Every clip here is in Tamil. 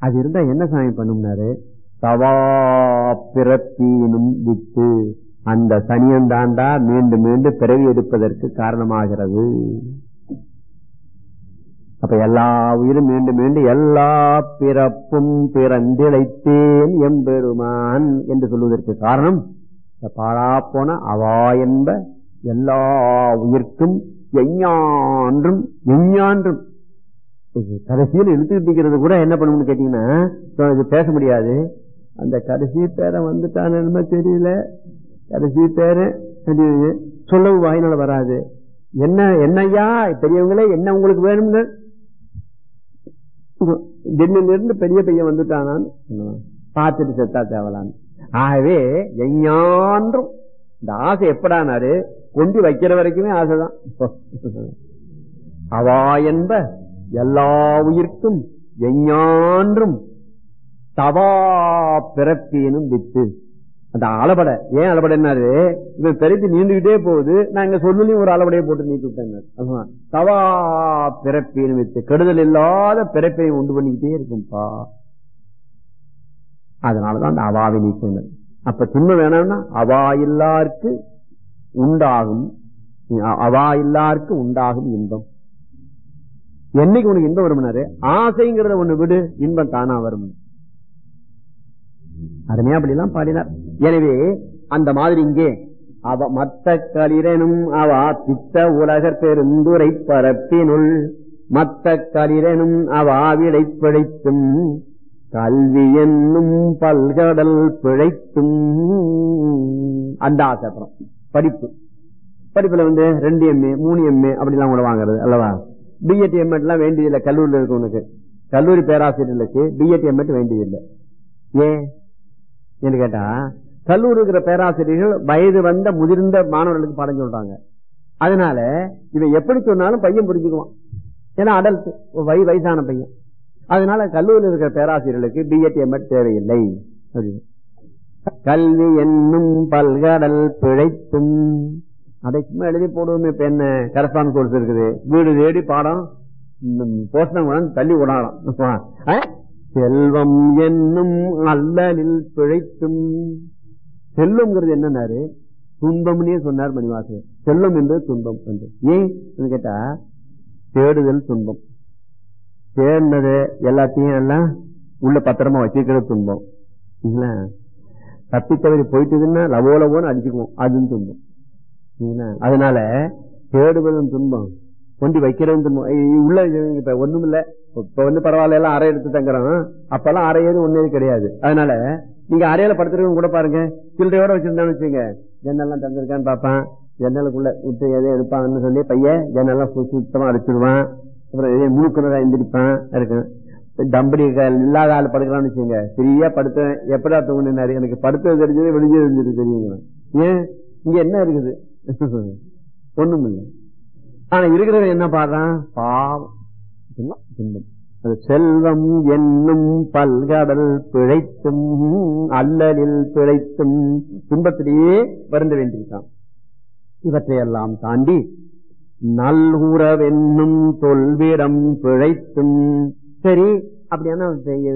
அது இருந்தா என்ன சாமி பண்ணும்னாரு தவா பிறப்பீனும் வித்து அந்த சனியந்தாண்டா மீண்டும் மீண்டும் பிறவி எடுப்பதற்கு காரணமாகிறது அப்ப எல்லா உயிரும் மீண்டும் மீண்டும் எல்லா பிறப்பும் பிறந்திழைத்தேன் எம்பெருமான் என்று சொல்வதற்கு காரணம் இந்த பாழா போன அவா என்ப எல்லா உயிர்க்கும் எஞ்ஞான்றும் எஞ்ஞான்றும் இது கடைசியில் இழுத்துக்கிட்டு கூட என்ன பண்ணணும்னு கேட்டீங்கன்னா இப்ப இது பேச முடியாது அந்த கடைசி பேரை வந்துட்டான்னு என்னமோ தெரியல கடைசி பேரு தெரியல. சொல்லவும் வாயினால வராது என்ன என்னய்யா பெரியவங்களே என்ன உங்களுக்கு வேணும்னு திடீர்னு இருந்து பெரிய பையன் வந்துட்டானான்னு சொல்லுவான். பார்த்துட்டு செத்தா தேவலான்னு ஆகவே எஞ்ஞான்றும் இந்த ஆசை எப்படானாரு கொண்டு வைக்கிற வரைக்குமே ஆசைதான் அவா என்ப எல்லா உயிர்க்கும் எஞ்ஞான்றும் தவா பிறப்பினும் வித்து அந்த அளபடை ஏன் அளபடை என்னாரு இவன் பிறப்பி நீண்டுகிட்டே போகுது நான் இங்க சொல்லுலையும் ஒரு அளபடையை போட்டு நீட்டு விட்டேன் ஆமா. தவா பிறப்பினும் வித்து கெடுதல் இல்லாத பிறப்பை உண்டு பண்ணிக்கிட்டே இருக்கும்பா அதனாலதான் அந்த அவாவை நீக்கினர் அப்ப துன்பம் வேணாம்னா அவா இல்லாருக்கு உண்டாகும் அ- அவா இல்லாருக்கு உண்டாகும் இன்பம் என்னைக்கு உனக்கு இன்பம் வரும்னாரு ஆசைங்கிறத ஒண்ணு விடு இன்பம் தானா வரும் அருமையா அப்படிலாம் பாடினார் எனவே அந்த மாதிரி இங்கே அவ மத்த களிரனும் அவா பித்த உலகர் பெருந்துரை பரப்பினுள் மத்த களிரனும் அவா விடை பிழைத்தும் கல்வி என்னும் பல்கடல் பிழைத்தும் அந்த ஆசை அப்புறம் படிப்பு படிப்புல வந்து ரெண்டு எம்ஏ மூணு எம்ஏ அப்படிலாம் கூட வாங்குறது அல்லவா பிஎட் எம்எட் எல்லாம் வேண்டியதில்லை கல்லூரியில் இருக்கவனுக்கு கல்லூரி பேராசிரியர்களுக்கு பிஎட் எம்எட் வேண்டியதில்லை ஏன் என்று கேட்டா கல்லூரி இருக்கிற பேராசிரியர்கள் வயது வந்த முதிர்ந்த மாணவர்களுக்கு பாடம் சொல்றாங்க அதனால இவன் எப்படி சொன்னாலும் பையன் புரிஞ்சுக்குவான் ஏன்னா அடல்ட் வய வயசான பையன் அதனால கல்லூரியில் இருக்கிற பேராசிரியர்களுக்கு பிஎட் எம்எட் தேவையில்லை அப்படின்னு. கல்வி என்னும் பல்கடல் பிழைத்தும் அதை சும்மா எழுதி போடுவோம் இப்ப என்ன கரஸ்பாண்ட் கோர்ஸ் இருக்குது வீடு தேடி பாடம் போஸ்டம் கொண்டாந்து தள்ளி விடலாம் ஆ? செல்வம் என்னும் அல்லலில் பிழைத்தும் செல்வம்ங்கிறது என்னன்னாரு துன்பம்னே சொன்னார் மணிவாசகர் செல்வம் என்பது துன்பம் என்று ஏன் என்று கேட்டா தேடுதல் துன்பம் தேடினது எல்லாத்தையும் எல்லாம் உள்ள பத்திரமா வச்சிருக்கிறது துன்பம் இல்ல தப்பி தவறி போயிட்டுதுன்னா லவோ லவோன்னு அடிச்சுக்குவோம் அதுவும் துன்பம் சரிங்களா? அதனால தேடுவதும் துன்பம் கொண்டு வைக்கிறதும் துன்பம் இ- உள்ள இது இப்ப ஒண்ணும் இல்ல இப்ப வந்து பரவாயில்ல எல்லாம் அறை எடுத்து தங்குறோம் அப்பெல்லாம் அறை ஏது ஒண்ணே கிடையாது அதனால நீங்க அறையில படுத்துருக்கவங்க கூட பாருங்க சில்லறையோட வச்சிருந்தான்னு வச்சுங்க ஜன்னல்லாம் தந்திருக்கான்னு பாப்பான் ஜன்னலுக்குள்ள விட்டு எதை எடுப்பாங்கன்னு சொல்லி பையன் ஜன்னல்லாம் சு- சுத்தமா அடிச்சிடுவான் அப்புறம் எதையும் முழுக்கிறதா எந்திரிப்பான் இருக்கும் தம்படி க- இல்லாத ஆள் படுக்கிறான்னு வச்சுங்க சரியா படுத்தேன் எப்படா தூங்கினாரு எனக்கு படுத்தது தெரிஞ்சது வெளிஞ்சது தெரிஞ்சது தெரியுங்க ஏன் இங்க என்ன இருக்குது ஒண்ணும் இல்லை ஆனா இருக்கிறவன் என்ன பாடுறான் பாவம் இதெல்லாம் துன்பம் அது செல்வம் என்னும் பல்கடல் பிழைத்தும் அல்லலில் பிழைத்தும் துன்பத்திலேயே வருந்த வேண்டியிருக்கான் இவற்றையெல்லாம் தாண்டி நல்குறவென்னும் தொல்விடம் பிழைத்தும் சரி அப்படியான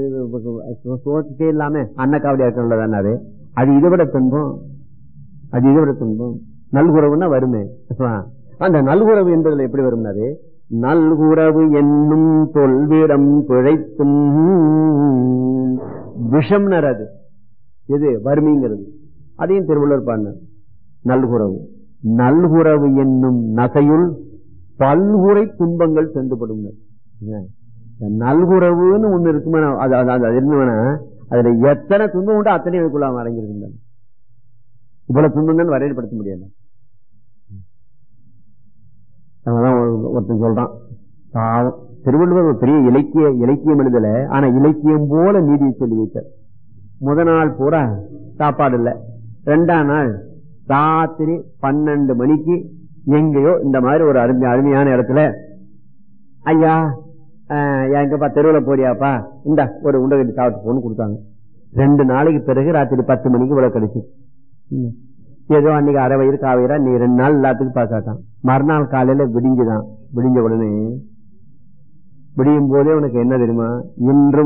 சோத்துக்கே இல்லாம அன்னக்காவடியா இருக்கிறதானாரு அது இதை விட துன்பம் அது இதை விட துன்பம் நல்குறவுன்னா வருமே ஆ. அந்த நல்குறவு என்பதுல எப்படி வரும்னாரு நல்குறவு என்னும் தொல்விடம் பிழைத்தும் விஷம்னர் அது எது வறுமைங்கிறது அதையும் திருவள்ளுவர் பாடினார் நல்குறவு நல்குறவு என்னும் நகையுள் பல்குறை துன்பங்கள் சென்றுபடும் நல்குறவுன்னு ஒண்ணு இருக்குமா அது அது- அது இருந்தவனா அதுல எத்தனை துன்பம் உண்டோ அத்தனை இதுக்குள்ள அவன் அடங்கியிருக்கின்றான் இவ்வளவு துன்பம் தான் வரையப்படுத்த முடியாது அதனால ஒரு- ஒருத்தன் சொல்றான் பாவம் திருவள்ளுவர் ஒரு பெரிய இலக்கிய இலக்கியம் எழுதல ஆனா இலக்கியம் போல நீதியை சொல்லி வைத்தார் முத நாள் பூரா சாப்பாடு இல்ல ரெண்டாம் நாள் ராத்திரி பன்னெண்டு மணிக்கு எங்கேயோ இந்த மாதிரி ஒரு அருமை அருமையான இடத்துல ஐயா ஆஹ், எங்கப்பா தெருவில் போறியாப்பா இந்த ஒரு உண்டகட்டி சாப்பிட்டு போன்னு கொடுத்தாங்க ரெண்டு நாளைக்கு பிறகு ராத்திரி பத்து மணிக்கு இவ்வளவு கிடைச்சு ம். ஏதோ அன்னைக்கு அரை வயிறு காவயிரா நீ ரெண்டு நாள் எல்லாத்துக்கும் பார்க்காட்டான் மறுநாள் காலையில விடிஞ்சுதான் விடிஞ்ச உடனே விடியும் போதே உனக்கு என்ன தெரியுமா இன்றும்